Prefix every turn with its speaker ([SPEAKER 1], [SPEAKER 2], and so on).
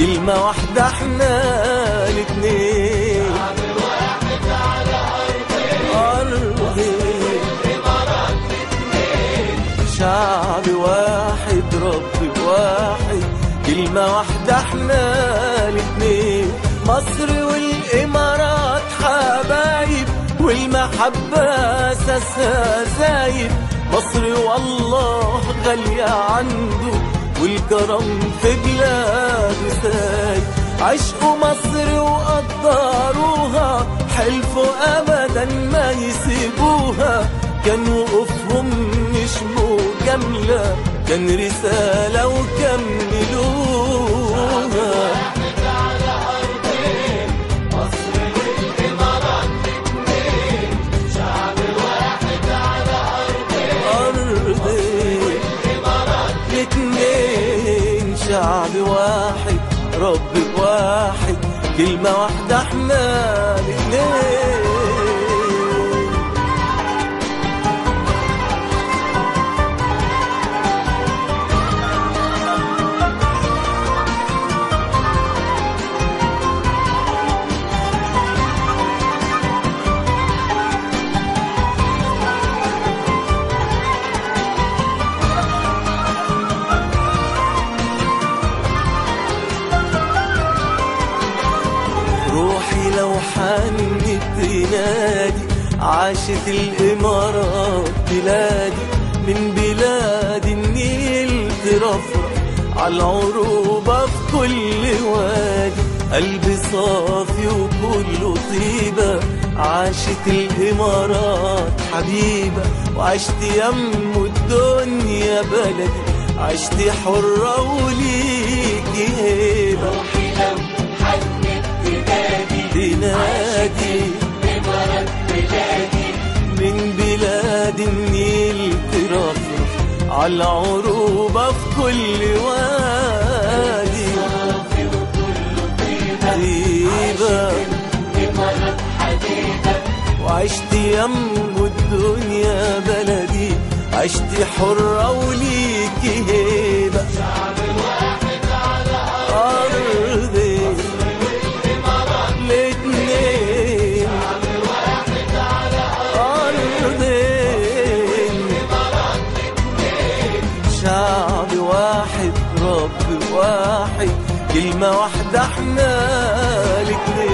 [SPEAKER 1] كلمة واحدة احنا الاتنين أرضي شعب واحد رب واحد كلمة واحدة احنا الاتنين مصر والإمارات حبايب والمحبة أساسها زايد مصر والله غالية عنده والكرم في بلاده سايد عشقوا مصر وقدروها حلفوا أبدا ما يسيبوها كان وقوفهم مش مجاملة كان رسالة وكملوها أرضي الاتنين شعب واحد رب واحد كلمة واحدة احنا الاتنين روحي لو حنت تنادي عاشت الإمارات بلادي من بلاد النيل ترفرف على العروبة في كل وادي قلبي صافي وكله طيبة عاشت الإمارات حبيبة وعشت يم الدنيا بلدي عشت حرة وليكي هيبة
[SPEAKER 2] روحي لو حنت تنادي
[SPEAKER 1] تنادي
[SPEAKER 2] إمارات بلادي
[SPEAKER 1] من بلاد النيل ترفرف على العروبة في كل وادي
[SPEAKER 2] صافي وكله طيبة
[SPEAKER 1] طيبة
[SPEAKER 2] إمارات حبيبة
[SPEAKER 1] وعشت يم الدنيا بلدي عشت حرة وليكي هيبة
[SPEAKER 2] شعب واحد على
[SPEAKER 1] أرضي الاتنين أرضين شعب واحد رب واحد كلمة واحدة احنا الاتنين